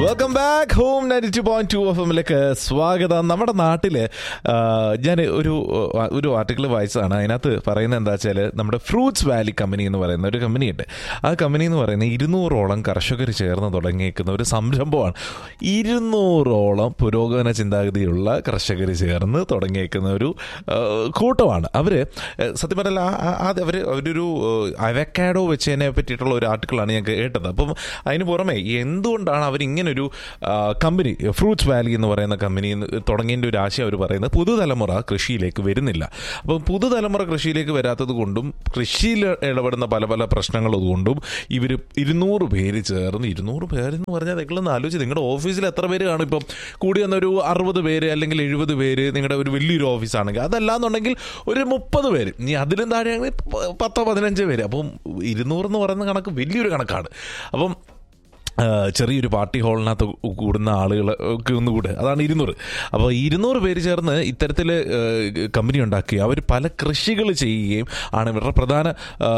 welcome back home ninety two point two F എമ്മിലേക്ക് സ്വാഗതം നമ്മുടെ നാട്ടിൽ ഞാൻ ഒരു ആ, ഒരു ആർട്ടിക്കിൾ വായിച്ചതാണ് അതിനകത്ത് പറയുന്നത് എന്താ വെച്ചാൽ നമ്മുടെ ഫ്രൂട്ട്സ് വാലി കമ്പനി എന്ന് പറയുന്ന ഒരു കമ്പനിയുണ്ട് ആ കമ്പനി എന്ന് പറയുന്നത് ഇരുന്നൂറോളം കർഷകർ ചേർന്ന് തുടങ്ങിയേക്കുന്ന ഒരു സംരംഭമാണ് ഇരുന്നൂറോളം പുരോഗമന ചിന്താഗതിയുള്ള കർഷകർ ചേർന്ന് തുടങ്ങിയേക്കുന്ന ഒരു ആ, കൂട്ടമാണ് അവർ സത്യം പറഞ്ഞാൽ ആ- ആ- ആദ്യം അവർ അവരൊരു അവക്കാഡോ വെച്ചതിനെ പറ്റിയിട്ടുള്ള ഒരു ആർട്ടിക്കിളാണ് ഞാൻ കേട്ടത് അപ്പം അതിന് പുറമെ എന്തുകൊണ്ടാണ് അവർ ഇങ്ങനൊരു ആ, കമ്പനി ഫ്രൂട്ട്സ് വാലി എന്ന് പറയുന്ന കമ്പനി തുടങ്ങിയതിൻ്റെ ഒരു ആശയം അവർ പറയുന്നത് പുതുതലമുറ കൃഷിയിലേക്ക് വരുന്നില്ല അപ്പം പുതുതലമുറ കൃഷിയിലേക്ക് വരാത്തത് കൊണ്ടും കൃഷിയിൽ ഇടപെടുന്ന പല പല പ്രശ്നങ്ങൾ കൊണ്ടും ഇവർ ഇരുന്നൂറ് പേര് ചേർന്ന് ഇരുന്നൂറ് പേരെന്ന് പറഞ്ഞാൽ നിങ്ങളൊന്ന് ആലോചിച്ച് നിങ്ങളുടെ ഓഫീസിൽ എത്ര പേര് കാണും ഇപ്പം കൂടി വന്നൊരു അറുപത് പേര് അല്ലെങ്കിൽ എഴുപത് പേര് നിങ്ങളുടെ ഒരു വലിയൊരു ഓഫീസാണെങ്കിൽ അതല്ലാന്നുണ്ടെങ്കിൽ ഒരു മുപ്പത് പേര് ഇനി അതിലും താഴെയാണെങ്കിൽ പ- പത്തോ പതിനഞ്ച് പേര് അപ്പം ഇരുന്നൂറ് എന്ന് പറയുന്ന കണക്ക് വലിയൊരു കണക്കാണ് അപ്പം ആ, ചെറിയൊരു പാർട്ടി ഹാളിനകത്ത് കൂടുന്ന ആളുകൾ ഒക്കെ ഒന്ന് കൂടെ അതാണ് ഇരുന്നൂറ് അപ്പോൾ ഇരുന്നൂറ് പേര് ചേർന്ന് ഇത്തരത്തിൽ കമ്പനി ഉണ്ടാക്കി അവർ പല കൃഷികൾ ചെയ്യുകയും ആണ് ഇവരുടെ പ്രധാന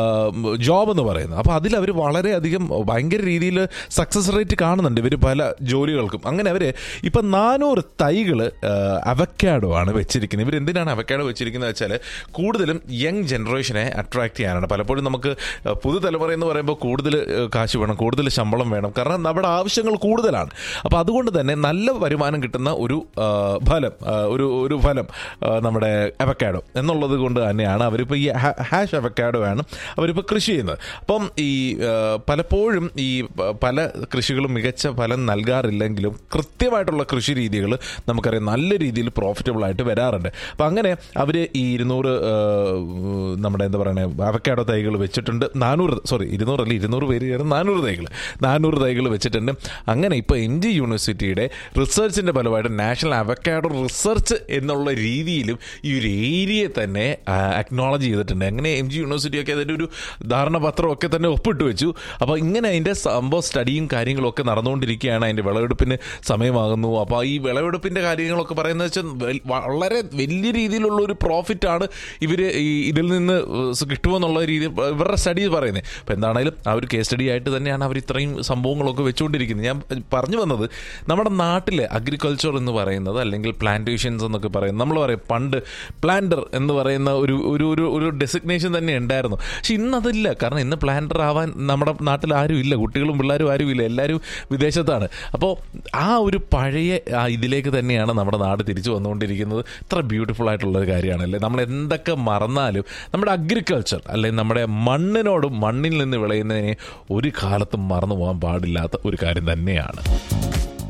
ജോബ് എന്ന് പറയുന്നത് അപ്പോൾ അതിൽ അവർ വളരെയധികം ഭയങ്കര രീതിയിൽ സക്സസ് റേറ്റ് കാണുന്നുണ്ട് ഇവർ പല ജോലികൾക്കും അങ്ങനെ അവർ ഇപ്പം നാനൂറ് തൈകൾ അവക്കാഡോ ആണ് വെച്ചിരിക്കുന്നത് ഇവർ എന്തിനാണ് അവക്കാഡോ വെച്ചിരിക്കുന്നത് വെച്ചാൽ കൂടുതലും യങ് ജനറേഷനെ അട്രാക്ട് ചെയ്യാനാണ് പലപ്പോഴും നമുക്ക് ആ, പുതുതലമുറ എന്ന് പറയുമ്പോൾ കൂടുതൽ ആ, കാശ് വേണം കൂടുതൽ ശമ്പളം വേണം കാരണം നമ്മുടെ ആവശ്യങ്ങൾ കൂടുതലാണ് അപ്പോൾ അതുകൊണ്ട് തന്നെ നല്ല വരുമാനം കിട്ടുന്ന ഒരു ആ, ഫലം ആ, ഒരു ഒരു ഫലം ആ, നമ്മുടെ അവക്കാഡോ എന്നുള്ളത് കൊണ്ട് തന്നെയാണ് അവരിപ്പോൾ ഈ ഹാ- ഹാഷ് അവക്കാഡോ ആണ് അവരിപ്പോൾ കൃഷി ചെയ്യുന്നത് അപ്പം ഈ ആ, പലപ്പോഴും ഈ പ- പല കൃഷികളും മികച്ച ഫലം നൽകാറില്ലെങ്കിലും കൃത്യമായിട്ടുള്ള കൃഷി രീതികൾ നമുക്കറിയാം നല്ല രീതിയിൽ പ്രോഫിറ്റബിൾ ആയിട്ട് വരാറുണ്ട് അപ്പം അങ്ങനെ അവർ ഈ ഇരുന്നൂറ് ആ, നമ്മുടെ എന്താ പറയുക അവക്കാഡോ തൈകൾ വെച്ചിട്ടുണ്ട് നാനൂറ് സോറി ഇരുന്നൂറല്ല ഇരുന്നൂറ് പേര് ചേർന്ന് നാനൂറ് തൈകൾ നാനൂറ് തൈകൾ വെച്ചിട്ടുണ്ട് അങ്ങനെ ഇപ്പോൾ എൻ ജി യൂണിവേഴ്സിറ്റിയുടെ റിസർച്ചിൻ്റെ ഫലമായിട്ട് നാഷണൽ അവക്കാഡോ റിസർച്ച് എന്നുള്ള രീതിയിലും ഈ ഒരു ഏരിയയെ തന്നെ അക്നോളജ് ചെയ്തിട്ടുണ്ട് അങ്ങനെ എം ജി യൂണിവേഴ്സിറ്റിയൊക്കെ അതിൻ്റെ ഒരു ധാരണപത്രമൊക്കെ തന്നെ ഒപ്പിട്ട് വെച്ചു അപ്പോൾ ഇങ്ങനെ അതിൻ്റെ സംഭവ സ്റ്റഡിയും കാര്യങ്ങളും ഒക്കെ നടന്നുകൊണ്ടിരിക്കുകയാണ് അതിൻ്റെ വിളവെടുപ്പിന് സമയമാകുന്നു അപ്പോൾ ഈ വിളവെടുപ്പിൻ്റെ കാര്യങ്ങളൊക്കെ പറയുന്നത് വെച്ചാൽ വൽ- വളരെ വലിയ രീതിയിലുള്ള ഒരു പ്രോഫിറ്റാണ് ഇവർ ഈ ഇതിൽ നിന്ന് സ് കിട്ടുമെന്നുള്ള രീതിയിൽ ഇവരുടെ സ്റ്റഡി പറയുന്നത് അപ്പോൾ എന്താണെങ്കിലും ആ ഒരു കേസ് സ്റ്റഡി ആയിട്ട് തന്നെയാണ് അവർ ഇത്രയും സംഭവങ്ങളൊക്കെ വെച്ചുകൊണ്ടിരിക്കുന്നത് ഞാൻ പറഞ്ഞു വന്നത് നമ്മുടെ നാട്ടിലെ അഗ്രികൾച്ചർ എന്ന് പറയുന്നത് അല്ലെങ്കിൽ പ്ലാന്റേഷൻസ് എന്നൊക്കെ പറയുന്നത് നമ്മൾ പറയും പണ്ട് പ്ലാന്റർ എന്ന് പറയുന്ന ഒരു ഒരു ഒരു ഒരു ഡെസിഗ്നേഷൻ തന്നെ ഉണ്ടായിരുന്നു പക്ഷെ ഇന്ന് അതില്ല കാരണം ഇന്ന് പ്ലാന്റർ ആവാൻ നമ്മുടെ നാട്ടിൽ ആരും ഇല്ല കുട്ടികളും പിള്ളേരും ആരും ഇല്ല എല്ലാവരും വിദേശത്താണ് അപ്പോൾ ആ ഒരു പഴയ ആ ഇതിലേക്ക് തന്നെയാണ് നമ്മുടെ നാട് തിരിച്ചു വന്നുകൊണ്ടിരിക്കുന്നത് ഇത്ര ബ്യൂട്ടിഫുൾ ആയിട്ടുള്ള ഒരു കാര്യമാണല്ലേ നമ്മൾ എന്തൊക്കെ മറന്നാലും നമ്മുടെ അഗ്രികൾച്ചർ അല്ലെങ്കിൽ നമ്മുടെ മണ്ണിനോടും മണ്ണിൽ നിന്ന് വിളയുന്നതിനെ ഒരു കാലത്തും മറന്നു പോകാൻ പാടില്ലാത്ത ഒരു കാര്യം തന്നെയാണ്